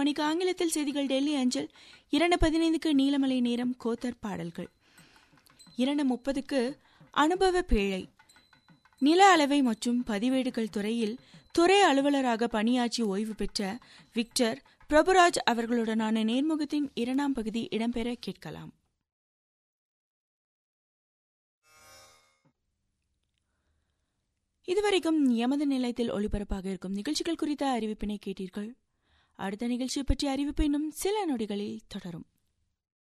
மணிக்கு ஆங்கிலத்தில் செய்திகள் டெல்லி அஞ்சல் இரண்டு பதினைந்துக்கு நீலமலை நேரம் கோத்தர் பாடல்கள் இரண்டு முப்பதுக்கு அனுபவ பேழை நில அளவை மற்றும் பதிவேடுகள் துறையில் துறை அலுவலராக பணியாற்றி ஓய்வு பெற்ற விக்டர் பிரபுராஜ் அவர்களுடனான நேர்முகத்தின் இரண்டாம் பகுதி இடம்பெற கேட்கலாம் இதுவரைக்கும் எமது நிலையத்தில் ஒளிபரப்பாக இருக்கும் நிகழ்ச்சிகள் குறித்த அறிவிப்பினை கேட்டீர்கள் அடுத்த நிகழ்ச்சி பற்றிய அறிவிப்பு இன்னும் சில நொடிகளில் தொடரும்